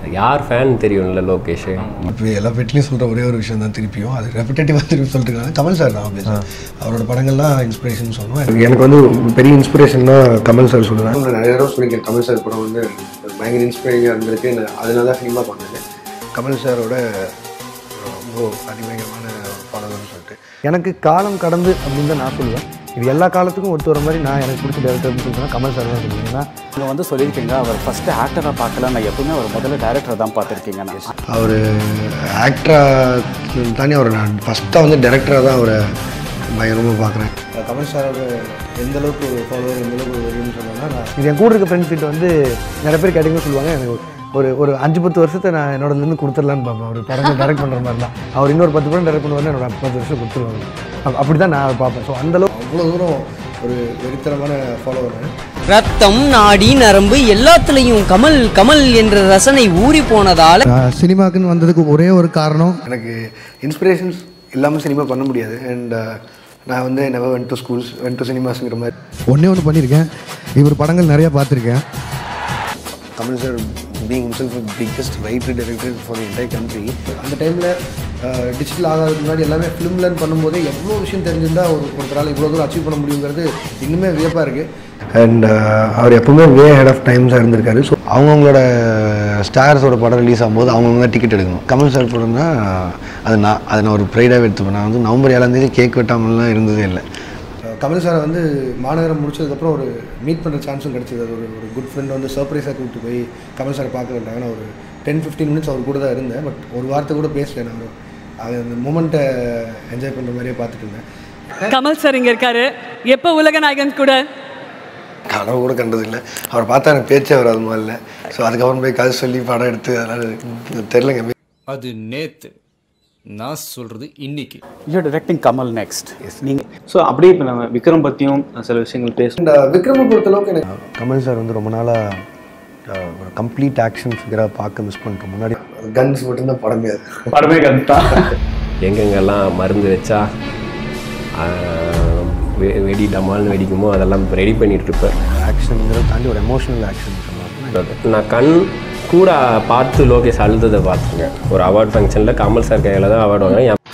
யார் ஃபேன் தெரியும்ல லோகேஷ் இப்போ எல்லா பெட்லையும் சொல்கிற ஒரே ஒரு விஷயம் தான் திருப்பியும் அது ரெப்பிட்டேட்டிவாக திருப்பி சொல்லிட்டு கமல் சார் தான் obviously. அவரோட படங்கள்லாம் இன்ஸ்பிரேஷன் சொல்லுவேன் எனக்கு வந்து பெரிய இன்ஸ்பிரேஷன்னா கமல் சார் சொல்லுவேன் நிறைய தடவை சொல்லியிருக்கேன் கமல் சார் படம் வந்து பயங்கர இன்ஸ்பைரிங்காக இருந்திருக்கு நான் அதனால தான் ஃபிலிமாக பண்ணேன் கமல் சாரோட ரொம்ப அதிவேகமான ஃபாலோவர்னு சொல்லிட்டு எனக்கு காலம் கடந்து அப்படின்னு தான் நான் சொல்லுவேன் இது எல்லா காலத்துக்கும் ஒத்து வர மாதிரி நான் எனக்கு பிடிச்ச டேரக்டர் அப்படின்னு சொல்லுவேன் கமல் சார் தான் சொல்லுவேன் ஏன்னா நீங்கள் வந்து சொல்லியிருக்கீங்க அவர் ஃபஸ்ட்டு ஆக்டராக பார்க்கல நான் எப்பவுமே அவர் முதல்ல டேரக்டர் தான் பார்த்துருக்கீங்க நான் அவர் ஆக்டராக தாண்டி அவர் நான் ஃபஸ்ட்டாக வந்து டேரக்டராக தான் அவரை பயங்கரமாக பார்க்குறேன் கமல் சாரோட எந்த அளவுக்கு ஃபாலோவர் எந்த அளவுக்கு வரும்னு சொன்னோன்னா நான் இது என் கூட இருக்க ஃப்ரெண்ட்ஸ் கிட்ட வந்து நிறைய பேர் கேட்டிங்கன்னு சொல்லுவாங்க எனக்கு ஒரு ஒரு அஞ்சு பத்து வருஷத்தை நான் என்னோடலேருந்து கொடுத்துடலான்னு பார்ப்பேன் அவர் படங்கள் டேரக்ட் பண்ணுற மாதிரி தான் அவர் இன்னொரு பத்து படம் டேரக்ட் பண்ணுவாருன்னா என்னோட பத்து வருஷம் கொடுத்துருவாங்க அப் அப்படி தான் நான் பார்ப்பேன் ஸோ அந்தளவுக்கு அவ்வளோ தூரம் ஒரு வெறித்தனமான ஃபாலோவர் ரத்தம் நாடி நரம்பு எல்லாத்துலயும் கமல் கமல் என்ற ரசனை ஊறி போனதால சினிமாக்குன்னு வந்ததுக்கு ஒரே ஒரு காரணம் எனக்கு இன்ஸ்பிரேஷன்ஸ் இல்லாமல் சினிமா பண்ண முடியாது அண்ட் நான் வந்து never went to schools went to சினிமாஸுங்கிற மாதிரி ஒன்றே ஒன்று பண்ணியிருக்கேன் இவர் படங்கள் நிறையா பார்த்துருக்கேன் Kamal sir being himself biggest writer director for entire country அந்த டைமில் டிஜிட்டல் ஆகாததுக்கு முன்னாடி எல்லாமே ஃபிலிம் லேர்ன் பண்ணும்போதே எவ்வளோ விஷயம் தெரிஞ்சிருந்தா ஒரு ஒருத்தரால் இவ்வளோ தூரம் அச்சீவ் பண்ண முடியுங்கிறது இன்னுமே வியப்பாக இருக்குது அண்ட் அவர் எப்பவுமே வே ஹெட் ஆஃப் டைம்ஸாக இருந்திருக்காரு ஸோ அவங்கவுங்களோட ஸ்டார்ஸோட படம் ரிலீஸ் ஆகும்போது அவங்கவுங்க தான் டிக்கெட் எடுக்கணும் கமல் சார் படம்னா அது நான் அதை நான் ஒரு ப்ரைடாகவே எடுத்துப்பேன் நான் வந்து நவம்பர் ஏழாம் தேதி கேக் வெட்டாமலாம் இருந்ததே இல்லை கமல் சாரை வந்து மாநகரம் முடிச்சதுக்கப்புறம் ஒரு மீட் பண்ணுற சான்ஸும் கிடச்சிது அது ஒரு ஒரு குட் ஃப்ரெண்ட் வந்து சர்ப்ரைஸாக கூப்பிட்டு போய் கமல் சாரை பார்க்க வந்தாங்க நான் ஒரு டென் ஃபிஃப்டீன் மினிட்ஸ் அவர் கூட தான் இருந்தேன் பட் ஒரு வார்த்தை கூட பேசல நான் அது அந்த மூமெண்ட்டை என்ஜாய் பண்ணுற மாதிரியே பார்த்துட்டு இருந்தேன் கமல் சார் இங்க இருக்காரு எப்ப உலக நாயகன் கூட கனவு கூட கண்டதில்லை அவர் பார்த்தா எனக்கு பேச்சே வராது முதல்ல ஸோ அதுக்கப்புறம் போய் கதை சொல்லி படம் எடுத்து அதனால் தெரிலங்க அது நேத்து நான் சொல்றது இன்னைக்கு யூ டிரெக்டிங் கமல் நெக்ஸ்ட் நீங்கள் ஸோ அப்படியே இப்போ நம்ம விக்ரம் பற்றியும் சில விஷயங்கள் பேசணும் இந்த விக்ரம பொறுத்தளவுக்கு எனக்கு கமல் சார் வந்து ரொம்ப நாளாக ஒரு கம்ப்ளீட் ஆக்ஷன் ஃபிகராக பார்க்க மிஸ் பண்ணிட்டோம் முன்னாடி கன்ஸ் மட்டும்தான் படமே அது படமே கருத்தா எங்கெங்கெல்லாம் மருந்து வச்சா ஆஹ், வெ- வெடி டமால்னு வெடிக்குமோ அதெல்லாம் ரெடி பண்ணிட்டு இருப்பேன் ஆக்ஷனுங்கிறத தாண்டி ஒரு எமோஷனல் ஆக்ஷன் சொன்னாங்க நான் கண் கூட பார்த்து லோகேஷ் அழுததை பார்த்துங்க ஒரு அவார்ட் ஃபங்க்ஷனில் கமல் சார் கையில் தான் அவார்டு வாங்கினேன் என்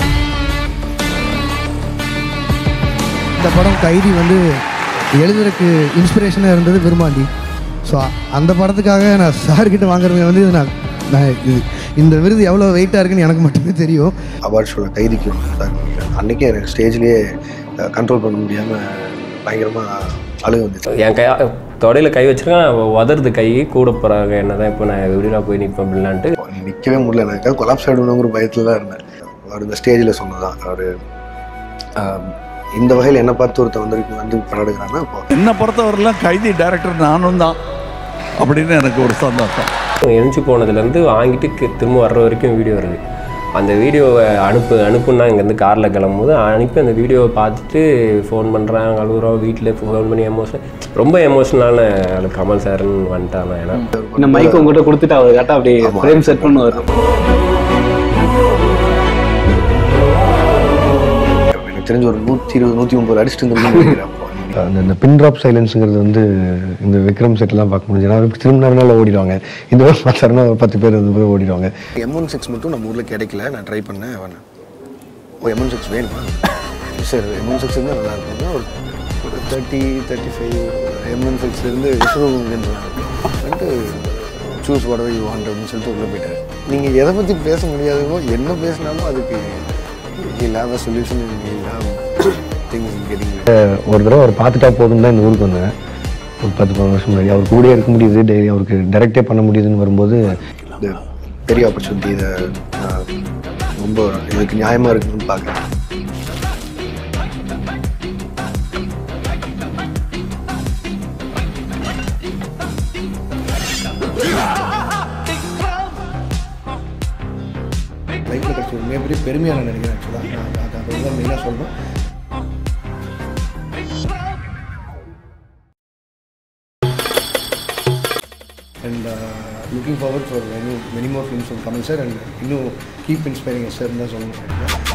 இந்த படம் கைதி வந்து எழுதுறதுக்கு இன்ஸ்பிரேஷனாக இருந்தது விரும்பாண்டி ஸோ அந்த படத்துக்காக நான் சார்கிட்ட வாங்குறது வந்து நான் நான் இது இந்த விருது எவ்வளோ வெயிட்டாக இருக்குன்னு எனக்கு மட்டுமே தெரியும் அவார்ட் ஷோவில் கைதிக்கு சார் அன்றைக்கே எனக்கு ஸ்டேஜ்லேயே கண்ட்ரோல் பண்ண முடியாமல் பயங்கரமாக அழுக வந்துச்சு என் கை தொடையில் கை வச்சிருக்கேன் உதறது கை கூட போகிறாங்க என்ன தான் இப்போ நான் வெளியில் போய் நிற்பேன் அப்படின்லான்ட்டு நிற்கவே முடியல எனக்கு கொலாப்ஸ் ஆகிடணுங்கிற பயத்தில் தான் இருந்தேன் அவர் இந்த ஸ்டேஜில் சொன்னதான் அவர் இந்த வகையில் என்ன பார்த்து ஒருத்தர் வந்து வந்து படம் எடுக்கிறாங்கன்னா இப்போ என்னை பொறுத்தவரையிலும் கைதி டைரக்டர் நானும் தான் அப்படின்னு எனக்கு ஒரு சந்தோஷம் எழுந்து போனதுலேருந்து வாங்கிட்டு கி- திரும்ப வர்ற வரைக்கும் வீடியோ இருக்குது அந்த வீடியோவை அனுப்பு அனுப்புன்னா இங்கேருந்து காரில் கிளம்பும்போது அனுப்பி அந்த வீடியோவை பார்த்துட்டு ஃபோன் பண்ணுறாங்க அழுகுறோம் வீட்டில் ஃபோன் பண்ணி எமோஷன் ரொம்ப எமோஷனலான ஆளு கமல் சார்னு வந்துட்டாங்க ஏன்னா இந்த மைக் உங்ககிட்ட கொடுத்துட்டு அவர் கரெக்டாக அப்படியே ஃப்ரேம் செட் பண்ணுவார் எனக்கு தெரிஞ்ச ஒரு நூற்றி இருபது நூற்றி முப்பது அடிச்சுட்டு இருந்திருக்கேன் அந்த இந்த பின் ட்ராப் சைலன்ஸுங்கிறது வந்து இந்த விக்ரம் செட்லாம் பார்க்க முடிஞ்சு நான் திரும்பினாருனால ஓடிடுவாங்க இந்த மாதிரி பார்த்தாருன்னா ஒரு பத்து பேர் வந்து போய் ஓடிடுவாங்க எம் ஒன் சிக்ஸ் மட்டும் நம்ம ஊரில் கிடைக்கல நான் ட்ரை பண்ணேன் வேணாம் ஓ எம் ஒன் சிக்ஸ் வேணுமா சரி எம் ஒன் சிக்ஸ் இருந்தால் நல்லா இருக்கும் ஒரு ஒரு thirty thirty five M one சிக்ஸ்லேருந்து விஸ்வரூபங்கன்றாங்க சூஸ் உடவை யூ ஹண்ட்ரட்னு சொல்லிட்டு உள்ளே போயிட்டாரு நீங்கள் எதை பற்றி பேச முடியாதோ என்ன பேசினாலும் அதுக்கு இல்லாத சொல்யூஷன் இல்லாத திங்ஸ் கெட்டிங் ஒரு தடவை அவர் பார்த்துட்டா போதும் தான் இந்த ஊருக்கு வந்தேன் ஒரு பத்து பதினஞ்சு வருஷம் முன்னாடி அவர் கூடயே இருக்க முடியுது டெய்லி அவருக்கு டைரக்டே பண்ண முடியுதுன்னு வரும்போது இந்த பெரிய ஆப்பர்ச்சுனிட்டி இதை நான் ரொம்ப இதுக்கு நியாயமாக இருக்குன்னு பார்க்குறேன் லைஃப்பில் கிடைச்ச ஒரு மிகப்பெரிய பெருமையாக நான் நினைக்கிறேன் ஆக்சுவலாக அது அதை தான் மெயினாக சொல்லணும் and looking forward for many many more films from Kamal sir and இன்னும் கீப் இன்ஸ்பைரிங் சார் தான் சொல்லணும்